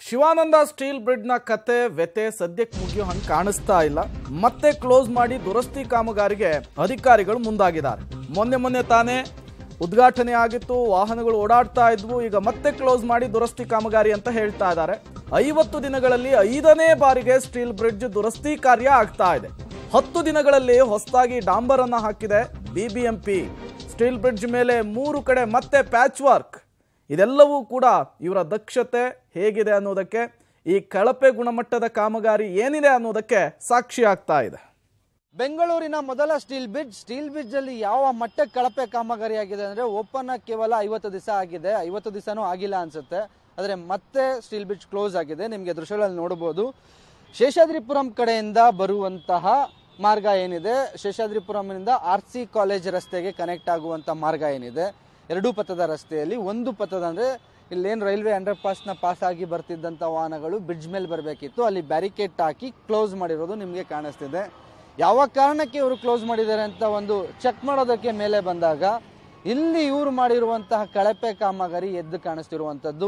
Shivananda steel ಬ್ರಿಡ್ಜ್ನ ಕತೆ ವ್ಯತೆ ಸದ್ಯಕ್ಕೆ ಮುಗಿಯೋ ಹಂಗೆ ಕಾಣಿಸ್ತಾ ಇಲ್ಲ ಮತ್ತೆ ಕ್ಲೋಸ್ ಮಾಡಿ ದುರಸ್ತಿ ಕಾಮಗಾರಿಗೆ ಅಧಿಕಾರಿಗಳು ಮುಂದಾಗಿದ್ದಾರೆ ಮೊನ್ನೆ ಮೊನ್ನೆ ತಾನೇ ಉದ್ಘಾಟನೆ ಆಗಿತ್ತು ವಾಹನಗಳು ಓಡಾಡ್ತಾ ಇದ್ವು ಈಗ ಮತ್ತೆ ಕ್ಲೋಸ್ ಮಾಡಿ ದುರಸ್ತಿ ಕಾಮಗಾರಿ ಅಂತ ಹೇಳ್ತಾ ಇದ್ದಾರೆ ಐವತ್ತು ದಿನಗಳಲ್ಲಿ ಐದನೇ ಬಾರಿಗೆ ಸ್ಟೀಲ್ ಬ್ರಿಡ್ಜ್ ದುರಸ್ತಿ ಕಾರ್ಯ ಆಗ್ತಾ ಇದೆ ಹತ್ತು ದಿನಗಳಲ್ಲಿ ಹೊಸದಾಗಿ ಡಾಂಬರ್ ಅನ್ನ ಹಾಕಿದೆ ಬಿಬಿಎಂಪಿ ಸ್ಟೀಲ್ ಬ್ರಿಡ್ಜ್ ಮೇಲೆ ಮೂರು ಕಡೆ ಮತ್ತೆ ಪ್ಯಾಚ್ ವರ್ಕ್ ಇದೆಲ್ಲವೂ ಕೂಡ ಇವರ ದಕ್ಷತೆ ಹೇಗಿದೆ ಅನ್ನೋದಕ್ಕೆ ಈ ಕಳಪೆ ಗುಣಮಟ್ಟದ ಕಾಮಗಾರಿ ಏನಿದೆ ಅನ್ನೋದಕ್ಕೆ ಸಾಕ್ಷಿ ಆಗ್ತಾ ಇದೆ ಬೆಂಗಳೂರಿನ ಮೊದಲ ಸ್ಟೀಲ್ ಬ್ರಿಡ್ಜ್ ಸ್ಟೀಲ್ ಬ್ರಿಡ್ಜ್ ಅಲ್ಲಿ ಯಾವ ಮಟ್ಟಕ್ಕೆ ಕಳಪೆ ಕಾಮಗಾರಿ ಆಗಿದೆ ಅಂದ್ರೆ ಓಪನ್ ಆಗಿ ಕೇವಲ ಐವತ್ತು ದಿವಸ ಆಗಿದೆ ಐವತ್ತು ದಿವಸನೂ ಆಗಿಲ್ಲ ಅನ್ಸುತ್ತೆ ಆದರೆ ಮತ್ತೆ ಸ್ಟೀಲ್ ಬ್ರಿಡ್ಜ್ ಕ್ಲೋಸ್ ಆಗಿದೆ ನಿಮಗೆ ದೃಶ್ಯಗಳಲ್ಲಿ ನೋಡಬಹುದು ಶೇಷಾದ್ರಿಪುರಂ ಕಡೆಯಿಂದ ಬರುವಂತಹ ಮಾರ್ಗ ಏನಿದೆ ಶೇಷಾದ್ರಿಪುರಂನಿಂದ ಆರ್ ಸಿ ಕಾಲೇಜ್ ರಸ್ತೆಗೆ ಕನೆಕ್ಟ್ ಆಗುವಂತ ಮಾರ್ಗ ಏನಿದೆ ಎರಡೂ ಪಥದ ರಸ್ತೆಯಲ್ಲಿ ಒಂದು ಪಥದ ಅಂದ್ರೆ ಇಲ್ಲೇನು ರೈಲ್ವೆ ಅಂಡರ್ ಪಾಸ್ನ ಪಾಸ್ ಆಗಿ ಬರ್ತಿದ್ದಂಥ ವಾಹನಗಳು ಬ್ರಿಡ್ಜ್ ಮೇಲೆ ಬರಬೇಕಿತ್ತು ಅಲ್ಲಿ ಬ್ಯಾರಿಕೇಡ್ ಹಾಕಿ ಕ್ಲೋಸ್ ಮಾಡಿರೋದು ನಿಮಗೆ ಕಾಣಿಸ್ತಿದೆ ಯಾವ ಕಾರಣಕ್ಕೆ ಇವರು ಕ್ಲೋಸ್ ಮಾಡಿದ್ದಾರೆ ಅಂತ ಒಂದು ಚೆಕ್ ಮಾಡೋದಕ್ಕೆ ಮೇಲೆ ಬಂದಾಗ ಇಲ್ಲಿ ಇವರು ಮಾಡಿರುವಂತಹ ಕಳಪೆ ಕಾಮಗಾರಿ ಎದ್ದು ಕಾಣಿಸ್ತಿರುವಂಥದ್ದು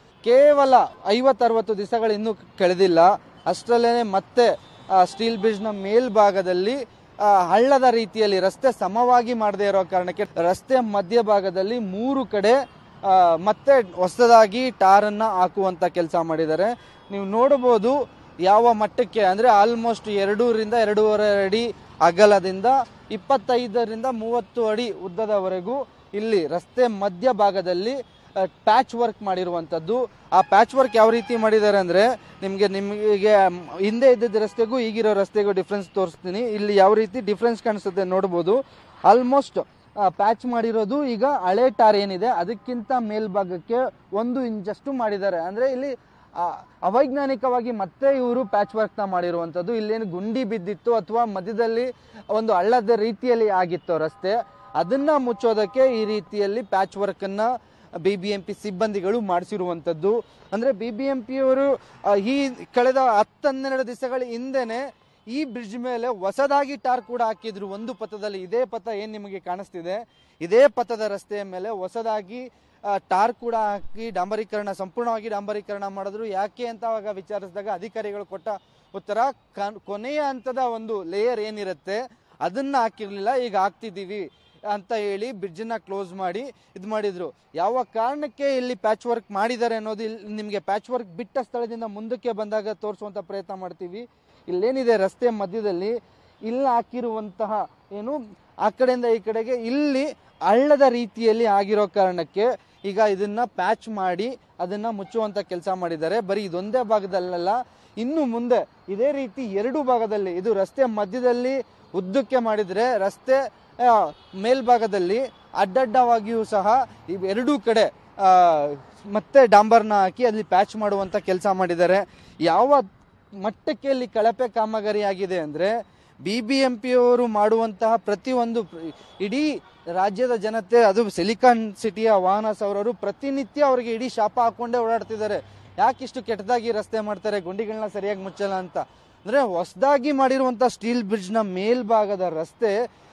ಕೇವಲ ಐವತ್ತರವತ್ತು ದಿವಸಗಳು ಇನ್ನೂ ಕಳೆದಿಲ್ಲ ಅಷ್ಟರಲ್ಲೇ ಮತ್ತೆ ಆ, ಸ್ಟೀಲ್ ಬ್ರಿಡ್ಜ್ನ ಮೇಲ್ಭಾಗದಲ್ಲಿ ಆ, ಹಳ್ಳದ ರೀತಿಯಲ್ಲಿ ರಸ್ತೆ ಸಮವಾಗಿ ಮಾಡದೇ ಇರೋ ಕಾರಣಕ್ಕೆ ರಸ್ತೆ ಮಧ್ಯಭಾಗದಲ್ಲಿ ಮೂರು ಕಡೆ ಆ, ಮತ್ತೆ ಹೊಸದಾಗಿ ಟಾರನ್ನ ಹಾಕುವಂತ ಕೆಲಸ ಮಾಡಿದ್ದಾರೆ ನೀವು ನೋಡಬಹುದು ಯಾವ ಮಟ್ಟಕ್ಕೆ ಅಂದ್ರೆ ಆಲ್ಮೋಸ್ಟ್ ಎರಡೂರಿಂದ ಎರಡೂವರೆ ಅಡಿ ಅಗಲದಿಂದ ಇಪ್ಪತ್ತೈದರಿಂದ ಮೂವತ್ತು ಅಡಿ ಉದ್ದದವರೆಗೂ ಇಲ್ಲಿ ರಸ್ತೆ ಮಧ್ಯಭಾಗದಲ್ಲಿ ಪ್ಯಾಚ್ ವರ್ಕ್ ಮಾಡಿರುವಂಥದ್ದು ಆ ಪ್ಯಾಚ್ ವರ್ಕ್ ಯಾವ ರೀತಿ ಮಾಡಿದ್ದಾರೆ ಅಂದ್ರೆ ನಿಮಗೆ ನಿಮಗೆ ಹಿಂದೆ ಇದ್ದಿದ್ದ ರಸ್ತೆಗೂ ಈಗಿರೋ ರಸ್ತೆಗೂ ಡಿಫ್ರೆನ್ಸ್ ತೋರಿಸ್ತೀನಿ ಇಲ್ಲಿ ಯಾವ ರೀತಿ ಡಿಫ್ರೆನ್ಸ್ ಕಾಣಿಸುತ್ತೆ ನೋಡ್ಬೋದು ಆಲ್ಮೋಸ್ಟ್ ಪ್ಯಾಚ್ ಮಾಡಿರೋದು ಈಗ ಹಳೆ ಟಾರ್ ಏನಿದೆ ಅದಕ್ಕಿಂತ ಮೇಲ್ಭಾಗಕ್ಕೆ ಒಂದು ಇಂಚಷ್ಟು ಮಾಡಿದ್ದಾರೆ ಅಂದ್ರೆ ಇಲ್ಲಿ ಆ, ಅವೈಜ್ಞಾನಿಕವಾಗಿ ಮತ್ತೆ ಇವರು ಪ್ಯಾಚ್ ವರ್ಕ್ ನ ಮಾಡಿರುವಂತದ್ದು ಇಲ್ಲೇನು ಗುಂಡಿ ಬಿದ್ದಿತ್ತು ಅಥವಾ ಮಧ್ಯದಲ್ಲಿ ಒಂದು ಹಳ್ಳದ ರೀತಿಯಲ್ಲಿ ಆಗಿತ್ತು ರಸ್ತೆ ಅದನ್ನ ಮುಚ್ಚೋದಕ್ಕೆ ಈ ರೀತಿಯಲ್ಲಿ ಪ್ಯಾಚ್ ವರ್ಕ್ ಅನ್ನ ಬಿ ಬಿ ಎಂ ಪಿ ಸಿಬ್ಬಂದಿಗಳು ಮಾಡಿಸಿರುವಂತದ್ದು ಅಂದ್ರೆ ಬಿ ಬಿ ಎಂ ಪಿ ಅವರು ಈ ಕಳೆದ ಹತ್ತನ್ನೆರಡು ದಿವಸಗಳ ಹಿಂದೆನೆ ಈ ಬ್ರಿಡ್ಜ್ ಮೇಲೆ ಹೊಸದಾಗಿ ಟಾರ್ ಕೂಡ ಹಾಕಿದ್ರು ಒಂದು ಪಥದಲ್ಲಿ ಇದೇ ಪಥ ಏನ್ ನಿಮಗೆ ಕಾಣಿಸ್ತಿದೆ ಇದೇ ಪಥದ ರಸ್ತೆಯ ಮೇಲೆ ಹೊಸದಾಗಿ ಆ, ಟಾರ್ ಕೂಡ ಹಾಕಿ ಡಾಂಬರೀಕರಣ ಸಂಪೂರ್ಣವಾಗಿ ಡಾಂಬರೀಕರಣ ಮಾಡಿದ್ರು ಯಾಕೆ ಅಂತ ಅವಾಗ ವಿಚಾರಿಸಿದಾಗ ಅಧಿಕಾರಿಗಳು ಕೊಟ್ಟ ಉತ್ತರ ಕನ್- ಕೊನೆಯ ಹಂತದ ಒಂದು ಲೇಯರ್ ಏನಿರುತ್ತೆ ಅದನ್ನ ಹಾಕಿರ್ಲಿಲ್ಲ ಈಗ ಹಾಕ್ತಿದೀವಿ ಅಂತ ಹೇಳಿ ಬ್ರಿಡ್ಜನ್ನ ಕ್ಲೋಸ್ ಮಾಡಿ ಇದು ಮಾಡಿದ್ರು ಯಾವ ಕಾರಣಕ್ಕೆ ಇಲ್ಲಿ ಪ್ಯಾಚ್ ವರ್ಕ್ ಮಾಡಿದ್ದಾರೆ ಅನ್ನೋದು ಇಲ್ಲಿ ನಿಮಗೆ ಪ್ಯಾಚ್ ವರ್ಕ್ ಬಿಟ್ಟ ಸ್ಥಳದಿಂದ ಮುಂದಕ್ಕೆ ಬಂದಾಗ ತೋರಿಸುವಂತ ಪ್ರಯತ್ನ ಮಾಡ್ತೀವಿ ಇಲ್ಲೇನಿದೆ ರಸ್ತೆ ಮಧ್ಯದಲ್ಲಿ ಇಲ್ಲಿ ಹಾಕಿರುವಂತಹ ಏನು ಆ ಕಡೆಯಿಂದ ಈ ಕಡೆಗೆ ಇಲ್ಲಿ ಹಳ್ಳದ ರೀತಿಯಲ್ಲಿ ಆಗಿರೋ ಕಾರಣಕ್ಕೆ ಈಗ ಇದನ್ನ ಪ್ಯಾಚ್ ಮಾಡಿ ಅದನ್ನ ಮುಚ್ಚುವಂತ ಕೆಲಸ ಮಾಡಿದ್ದಾರೆ ಬರೀ ಇದೊಂದೇ ಭಾಗದಲ್ಲ ಇನ್ನು ಮುಂದೆ ಇದೇ ರೀತಿ ಎರಡು ಭಾಗದಲ್ಲಿ ಇದು ರಸ್ತೆ ಮಧ್ಯದಲ್ಲಿ ಉದ್ದಕ್ಕೆ ಮಾಡಿದ್ರೆ ರಸ್ತೆ ಆ, ಮೇಲ್ಭಾಗದಲ್ಲಿ ಅಡ್ಡಡ್ಡವಾಗಿಯೂ ಸಹ ಇವ್ ಎರಡೂ ಕಡೆ ಆ, ಮತ್ತೆ ಡಾಂಬರ್ನ ಹಾಕಿ ಅಲ್ಲಿ ಪ್ಯಾಚ್ ಮಾಡುವಂತ ಕೆಲಸ ಮಾಡಿದ್ದಾರೆ ಯಾವ ಮಟ್ಟಕ್ಕೆ ಇಲ್ಲಿ ಕಳಪೆ ಕಾಮಗಾರಿ ಆಗಿದೆ ಅಂದ್ರೆ ಬಿ ಬಿ ಎಂ ಪಿ ಅವರು ಮಾಡುವಂತಹ ಪ್ರತಿಯೊಂದು ಪ್ರ- ಇಡೀ ರಾಜ್ಯದ ಜನತೆ ಅದು ಸಿಲಿಕಾನ್ ಸಿಟಿಯ ವಾಹನ ಸೌರರು ಪ್ರತಿನಿತ್ಯ ಅವರಿಗೆ ಇಡೀ ಶಾಪ ಹಾಕೊಂಡೇ ಓಡಾಡ್ತಿದ್ದಾರೆ ಯಾಕಿಷ್ಟು ಕೆಟ್ಟದಾಗಿ ರಸ್ತೆ ಮಾಡ್ತಾರೆ ಗುಂಡಿಗಳನ್ನ ಸರಿಯಾಗಿ ಮುಚ್ಚಲ್ಲ ಅಂತ ಅಂದ್ರೆ ಹೊಸದಾಗಿ ಮಾಡಿರುವಂತ ಸ್ಟೀಲ್ ಬ್ರಿಡ್ಜ್ ನ ಮೇಲ್ಭಾಗದ ರಸ್ತೆ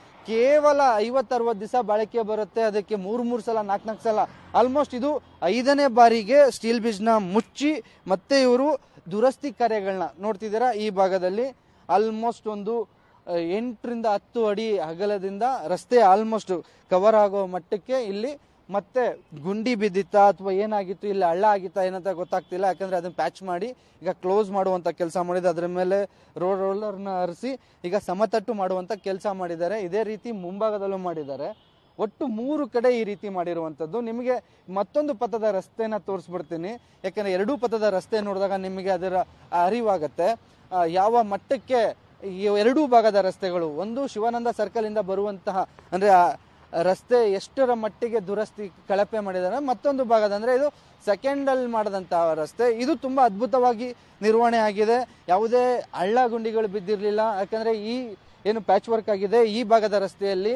ಕೇವಲ ಐವತ್ತರವತ್ತು ದಿವಸ ಬಾಳಿಕೆ ಬರುತ್ತೆ ಅದಕ್ಕೆ ಮೂರು ಮೂರು ಸಲ ನಾಲ್ಕು ನಾಲ್ಕು ಸಲ ಆಲ್ಮೋಸ್ಟ್ ಇದು ಐದನೇ ಬಾರಿಗೆ ಸ್ಟೀಲ್ ಬ್ರಿಡ್ಜ್ ನ ಮುಚ್ಚಿ ಮತ್ತೆ ಇವರು ದುರಸ್ತಿ ಕಾರ್ಯಗಳನ್ನ ನೋಡ್ತಿದ್ದೀರಾ ಈ ಭಾಗದಲ್ಲಿ ಆಲ್ಮೋಸ್ಟ್ ಒಂದು ಆ, ಎಂಟರಿಂದ ಹತ್ತು ಅಡಿ ಅಗಲದಿಂದ ರಸ್ತೆ ಆಲ್ಮೋಸ್ಟ್ ಕವರ್ ಆಗೋ ಮಟ್ಟಕ್ಕೆ ಇಲ್ಲಿ ಮತ್ತೆ ಗುಂಡಿ ಬಿದ್ದಿತ್ತಾ ಅಥವಾ ಏನಾಗಿತ್ತು ಇಲ್ಲಿ ಹಳ್ಳ ಆಗಿತ್ತಾ ಏನಂತ ಗೊತ್ತಾಗ್ತಿಲ್ಲ ಯಾಕಂದ್ರೆ ಅದನ್ನ ಪ್ಯಾಚ್ ಮಾಡಿ ಈಗ ಕ್ಲೋಸ್ ಮಾಡುವಂತ ಕೆಲಸ ಮಾಡಿದೆ ಅದ್ರ ಮೇಲೆ ರೋಡ್ ರೋಲರ್ನ ಹರಿಸಿ ಈಗ ಸಮತಟ್ಟು ಮಾಡುವಂತ ಕೆಲಸ ಮಾಡಿದ್ದಾರೆ ಇದೇ ರೀತಿ ಮುಂಭಾಗದಲ್ಲೂ ಮಾಡಿದ್ದಾರೆ ಒಟ್ಟು ಮೂರು ಕಡೆ ಈ ರೀತಿ ಮಾಡಿರುವಂಥದ್ದು ನಿಮಗೆ ಮತ್ತೊಂದು ಪಥದ ರಸ್ತೆನ ತೋರಿಸ್ಬಿಡ್ತೀನಿ ಯಾಕಂದ್ರೆ ಎರಡೂ ಪಥದ ರಸ್ತೆ ನೋಡಿದಾಗ ನಿಮಗೆ ಅದರ ಅರಿವಾಗತ್ತೆ ಆ, ಯಾವ ಮಟ್ಟಕ್ಕೆ ಈ ಎರಡೂ ಭಾಗದ ರಸ್ತೆಗಳು ಒಂದು ಶಿವಾನಂದ ಸರ್ಕಲ್ ಇಂದ ಬರುವಂತಹ ಅಂದ್ರೆ ಆ ರಸ್ತೆ ಎಷ್ಟರ ಮಟ್ಟಿಗೆ ದುರಸ್ತಿ ಕಳಪೆ ಮಾಡಿದ್ದಾರೆ ಮತ್ತೊಂದು ಭಾಗದ ಅಂದ್ರೆ ಇದು ಸೆಕೆಂಡ್ ಅಲ್ಲಿ ಮಾಡಿದಂತಹ ರಸ್ತೆ ಇದು ತುಂಬಾ ಅದ್ಭುತವಾಗಿ ನಿರ್ವಹಣೆ ಆಗಿದೆ ಯಾವುದೇ ಹಳ್ಳ ಗುಂಡಿಗಳು ಬಿದ್ದಿರಲಿಲ್ಲ ಯಾಕಂದ್ರೆ ಈ ಏನು ಪ್ಯಾಚ್ ವರ್ಕ್ ಆಗಿದೆ ಈ ಭಾಗದ ರಸ್ತೆಯಲ್ಲಿ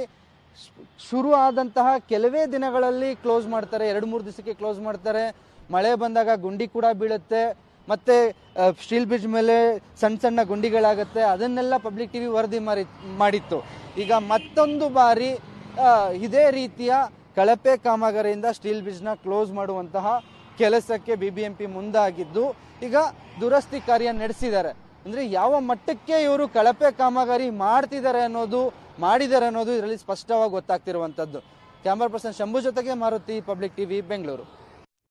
ಶುರು ಆದಂತಹ ಕೆಲವೇ ದಿನಗಳಲ್ಲಿ ಕ್ಲೋಸ್ ಮಾಡ್ತಾರೆ ಎರಡು ಮೂರು ದಿವಸಕ್ಕೆ ಕ್ಲೋಸ್ ಮಾಡ್ತಾರೆ ಮಳೆ ಬಂದಾಗ ಗುಂಡಿ ಕೂಡ ಬೀಳುತ್ತೆ ಮತ್ತೆ ಸ್ಟೀಲ್ ಬ್ರಿಡ್ಜ್ ಮೇಲೆ ಸಣ್ಣ ಸಣ್ಣ ಗುಂಡಿಗಳಾಗುತ್ತೆ ಅದನ್ನೆಲ್ಲ ಪಬ್ಲಿಕ್ ಟಿವಿ ವರದಿ ಮಾಡಿ ಮಾಡಿತ್ತು ಈಗ ಮತ್ತೊಂದು ಬಾರಿ ಆ, ಇದೇ ರೀತಿಯ ಕಳಪೆ ಕಾಮಗಾರಿಯಿಂದ ಸ್ಟೀಲ್ ಬ್ರಿಡ್ಜ್ನ ಕ್ಲೋಸ್ ಮಾಡುವಂತಹ ಕೆಲಸಕ್ಕೆ ಬಿ ಬಿ ಎಂ ಪಿ ಮುಂದಾಗಿದ್ದು ಈಗ ದುರಸ್ತಿ ಕಾರ್ಯ ನಡೆಸಿದ್ದಾರೆ ಅಂದ್ರೆ ಯಾವ ಮಟ್ಟಕ್ಕೆ ಇವರು ಕಳಪೆ ಕಾಮಗಾರಿ ಮಾಡ್ತಿದ್ದಾರೆ ಅನ್ನೋದು ಮಾಡಿದ್ದಾರೆ ಅನ್ನೋದು ಇದರಲ್ಲಿ ಸ್ಪಷ್ಟವಾಗಿ ಗೊತ್ತಾಗ್ತಿರುವಂತದ್ದು ಕ್ಯಾಮರಾ ಪರ್ಸನ್ ಶಂಭು ಜೊತೆಗೆ ಮಾರುತಿ ಪಬ್ಲಿಕ್ ಟಿವಿ ಬೆಂಗಳೂರು